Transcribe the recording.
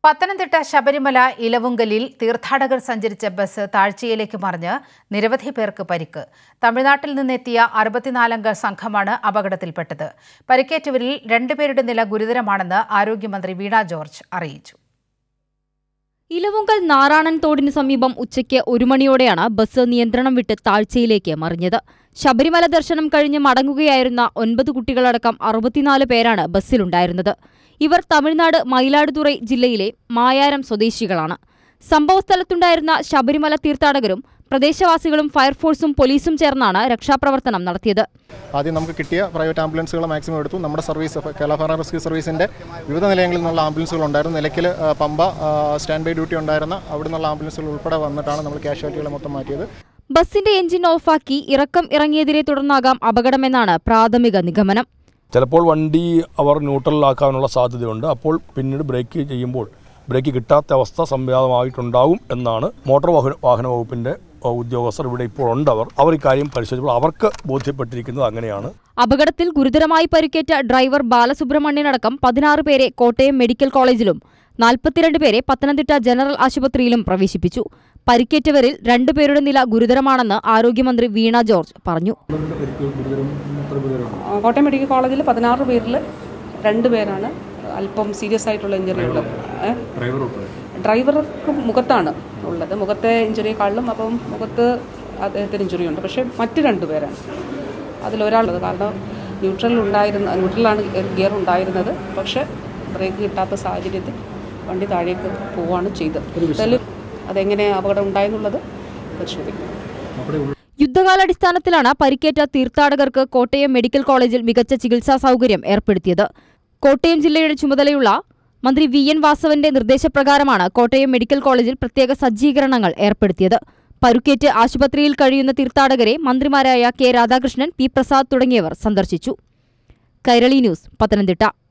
പത്തനംതിട്ട ശബരിമല ഇലവുങ്കലിൽ തീർത്ഥാടകർ സഞ്ചരിച്ച ബസ് താഴ്ചയിലേക്ക് മറിഞ്ഞ് നിരവധി പേർക്ക് പരിക്ക് തമിഴ്നാട്ടിൽ നിന്നെത്തിയ അറുപത്തിനാലംഗ സംഘമാണ് അപകടത്തിൽപ്പെട്ടത് പരിക്കേറ്റവരിൽ രണ്ടുപേരുടെ നില ഗുരുതരമാണെന്ന് ആരോഗ്യമന്ത്രി വീണ ജോർജ് അറിയിച്ചു ഇലവുങ്കൽ നാറാണൻ തോടിന് സമീപം ഉച്ചയ്ക്ക് ഒരു മണിയോടെയാണ് ബസ് നിയന്ത്രണം വിട്ട് താഴ്ചയിലേക്ക് മറിഞ്ഞത് ശബരിമല ദർശനം കഴിഞ്ഞ് മടങ്ങുകയായിരുന്ന ഒൻപത് കുട്ടികളടക്കം അറുപത്തിനാല് പേരാണ് ബസ്സിലുണ്ടായിരുന്നത് ഇവർ തമിഴ്നാട് മയിലാടുതുറൈ ജില്ലയിലെ മായാരം സ്വദേശികളാണ് സംഭവസ്ഥലത്തുണ്ടായിരുന്ന ശബരിമല തീർത്ഥാടകരും പ്രദേശവാസികളും ഫയർഫോഴ്സും പോലീസും ചേർന്നാണ് രക്ഷാപ്രവർത്തനം നടത്തിയത് ആദ്യം നമുക്ക് കിട്ടിയ പ്രൈവറ്റ് ആംബുലൻസുകൾ മാക്സിമം എടുത്തു നമ്മുടെ സർവീസ് കേരള ഫയർ റെസ്ക്യൂ സർവീസിൻ്റെ വിവിധ നിലയങ്ങളിൽ നിന്നുള്ള ആംബുലൻസുകൾ ഉണ്ടായിരുന്നു നിലയ്ക്കൽ ആ, പമ്പ സ്റ്റാൻഡ് ബൈ ഡ്യൂട്ടി ഉണ്ടായിരുന്ന അവിടെ നിന്നുള്ള ആംബുലൻസുകൾ ഉൾപ്പെടെ വന്നിട്ടാണ് നമ്മൾ കാഷ്വാലിറ്റികളെ മൊത്തം മാറ്റിയത് ബസിന്റെ എഞ്ചിൻ ഓഫാക്കി ഇറക്കം ഇറങ്ങിയതിനെ തുടർന്നാകാം അപകടമെന്നാണ് പ്രാഥമിക നിഗമനം ചിലപ്പോൾ വണ്ടി അവർ ന്യൂട്രലാക്കാനുള്ള സാധ്യതയുണ്ട് അപ്പോൾ പിന്നീട് ബ്രേക്ക് ചെയ്യുമ്പോൾ ബ്രേക്ക് കിട്ടാത്ത അവസ്ഥ സംജാതമായിട്ടുണ്ടാവും എന്നാണ് മോട്ടോർ വാഹന വാഹന വകുപ്പിൻ്റെ ഉദ്യോഗസ്ഥർ ഇവിടെ ഇപ്പോൾ ഉണ്ടവർ അവർ ഇക്കാര്യം പരിശോധിച്ചപ്പോൾ അവർക്ക് ബോധ്യപ്പെട്ടിരിക്കുന്നത് അങ്ങനെയാണ് അപകടത്തിൽ ഗുരുതരമായി പരിക്കേറ്റ ഡ്രൈവർ ബാലസുബ്രഹ്മണ്യനടക്കം പതിനാറ് പേരെ കോട്ടയം മെഡിക്കൽ കോളേജിലും നാൽപ്പത്തിരണ്ട് പേരെ പത്തനംതിട്ട ജനറൽ ആശുപത്രിയിലും പ്രവേശിപ്പിച്ചു പരിക്കേറ്റവരിൽ രണ്ടുപേരുടെ നില ഗുരുതരമാണെന്ന് ആരോഗ്യമന്ത്രി വീണ ജോർജ് പറഞ്ഞു ആ, കോട്ടയം മെഡിക്കൽ കോളേജിൽ പതിനാറ് പേരിൽ രണ്ട് പേരാണ് അല്പം സീരിയസ് ആയിട്ടുള്ള ഇഞ്ചുറി ഉള്ളത് ഏ? ഡ്രൈവർക്ക് മുഖത്താണ് ഉള്ളത് മുഖത്തെ ഇഞ്ചുറിയെക്കാളിലും അപ്പം മുഖത്ത് അദ്ദേഹത്തിന് ഇഞ്ചുറി ഉണ്ട് പക്ഷേ മറ്റ് രണ്ട് പേരാണ് അതിലൊരാളുള്ളത് കാരണം ന്യൂട്രൽ ഉണ്ടായിരുന്ന ന്യൂട്രലാണ് ഗിയർ ഉണ്ടായിരുന്നത് പക്ഷേ ബ്രേക്ക് കിട്ടാത്ത സാഹചര്യത്തിൽ വണ്ടി താഴേക്ക് പോവുകയാണ് ചെയ്തത് എന്തായാലും അതെങ്ങനെ അപകടം ഉണ്ടായെന്നുള്ളത് പരിശോധിക്കും യുദ്ധകാലാടിസ്ഥാനത്തിലാണ് പരിക്കേറ്റ തീർത്ഥാടകർക്ക് കോട്ടയം മെഡിക്കൽ കോളേജിൽ മികച്ച ചികിത്സാ സൗകര്യം ഏർപ്പെടുത്തിയത് കോട്ടയം ജില്ലയുടെ ചുമതലയുള്ള മന്ത്രി വി എൻ വാസവന്റെ നിർദ്ദേശപ്രകാരമാണ് കോട്ടയം മെഡിക്കൽ കോളേജിൽ പ്രത്യേക സജ്ജീകരണങ്ങൾ ഏർപ്പെടുത്തിയത് പരുക്കേറ്റ് ആശുപത്രിയിൽ കഴിയുന്ന തീർത്ഥാടകരെ മന്ത്രിമാരായ കെ രാധാകൃഷ്ണൻ പി പ്രസാദ് തുടങ്ങിയവർ സന്ദർശിച്ചു കൈരളി ന്യൂസ് പത്തനംതിട്ട